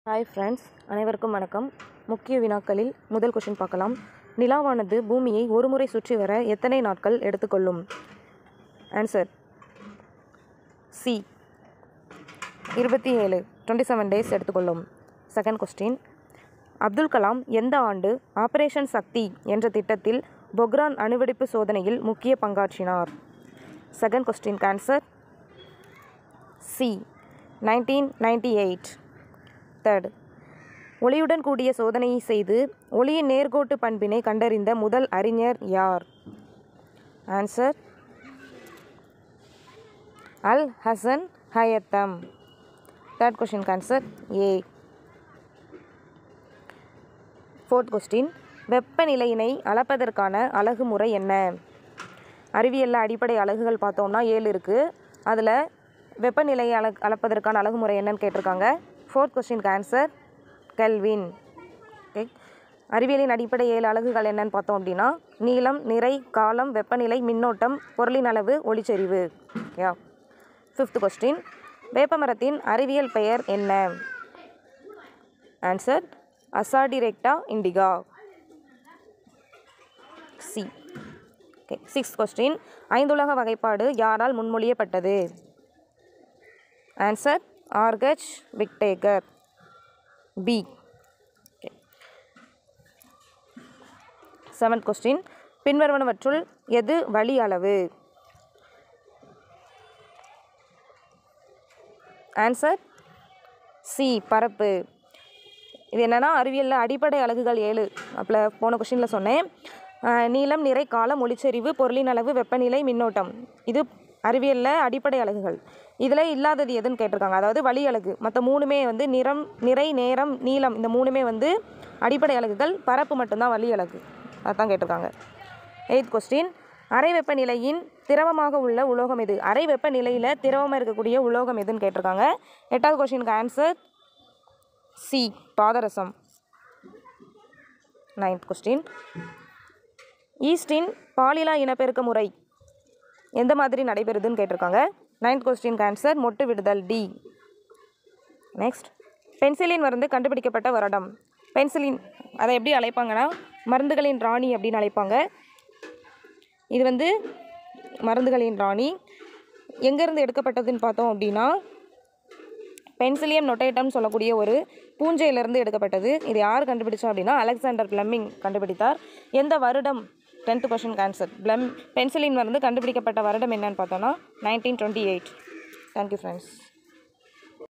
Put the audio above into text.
hi friends அனைவருக்கும் வணக்கம் முக்கிய வினாக்களில் முதல் கொஷின் பார்க்கலாம் நிலாவானது பூமியை ஒருமுறை சுற்றி வர எத்தனை நாட்கள் எடுத்துக்கொள்ளும் ஆன்சர் சி இருபத்தி ஏழு டுவெண்ட்டி செவன் டேஸ் எடுத்துக்கொள்ளும் செகண்ட் கொஸ்டின் அப்துல் கலாம் எந்த ஆண்டு ஆபரேஷன் சக்தி என்ற திட்டத்தில் பொக்ரான் அணுவெடிப்பு சோதனையில் முக்கிய பங்காற்றினார் second question answer C nineteen ninety eight third ஒளியுடன் கூடிய சோதனையை செய்து ஒளியின் நேர்கோட்டு பண்பினை கண்டறிந்த முதல் அறிஞர் யார் answer Al Hasan Haytham third question answer A fourth question வெப்பநிலையினை அளப்பதற்கான அலகு முறை என்ன அறிவியலில் அடிப்படை அலகுகள் பார்த்தோம்னா ஏழு இருக்குது அதில் வெப்பநிலையை அள அளப்பதற்கான அலகு முறை என்னன்னு கேட்டிருக்காங்க ஃபோர்த் கொஸ்டினுக்கு ஆன்சர் கெல்வின் ஓகே அறிவியலின் அடிப்படை ஏழு அலகுகள் என்னன்னு பார்த்தோம் அப்படின்னா நீளம் நிறை காலம் வெப்பநிலை மின்னோட்டம் பொருளின் அளவு ஒளிச்செறிவு யா ஃபிஃப்த் கொஸ்டின் வேப்பமரத்தின் அறிவியல் பெயர் என்ன answer Azadirachta indica C okay six question ஐந்துலக வகைப்பாடு யாரால் முன்மொழியப்பட்டது ஆன்சர் ஆர்கச் Whittaker B okay seventh question பின்வருவனவற்றுள் எது வழி அளவு ஆன்சர் சி பரப்பு இது என்னென்னா அறிவியலில் அடிப்படை அலகுகள் ஏழு அப்போ போன கொஷினில் சொன்னேன் ஆஹ் நீளம் நிறை காலம் ஒளிச்செறிவு பொருளின் அளவு வெப்பநிலை மின்னோட்டம் இது அறிவியலில் அடிப்படை அலகுகள் இதில் இல்லாதது எதுன்னு கேட்டிருக்காங்க அதாவது வழி அலகு மற்ற மூணுமே வந்து நிறம் நிறை நேரம் நீளம் இந்த மூணுமே வந்து அடிப்படை அலகுகள் பரப்பு மட்டும்தான் வழி அலகு அதான் கேட்டிருக்காங்க எயித் கொஸ்டின் அறை வெப்பநிலையின் திரவமாக உள்ள உலோகம் எது அறை வெப்பநிலையில் திரவமாக இருக்கக்கூடிய உலோகம் எதுன்னு கேட்டிருக்காங்க எட்டாவது கொஸ்டினுக்கு ஆன்சர் சி பாதரசம் நைன்த் கொஸ்டின் ஈஸ்டின் பாலிலா இனப்பெருக்க முறை எந்த மாதிரி நடைபெறுதுன்னு கேட்டிருக்காங்க நைன்த் கொஸ்டின் ஆன்சர் மொட்டு விடுதல் டி நெக்ஸ்ட் பென்சிலின் மருந்து கண்டுபிடிக்கப்பட்ட வருடம் பென்சிலின் அதை எப்படி அழைப்பாங்கன்னா மருந்துகளின் ராணி அப்படின்னு அழைப்பாங்க இது வந்து மருந்துகளின் ராணி எங்கேருந்து எடுக்கப்பட்டதுன்னு பார்த்தோம் அப்படின்னா பென்சிலியம் நொட்டேட்டம் சொல்லக்கூடிய ஒரு பூஞ்சையிலிருந்து எடுக்கப்பட்டது இது யார் கண்டுபிடிச்சா அப்படின்னா அலெக்சாண்டர் பிளம்மிங் கண்டுபிடித்தார் எந்த வருடம் டென்த்து கொஷின் ஆன்சர் பிளம் பென்சிலின் மருந்து கண்டுபிடிக்கப்பட்ட வருடம் என்னன்னு பார்த்தோன்னா nineteen twenty eight thank you friends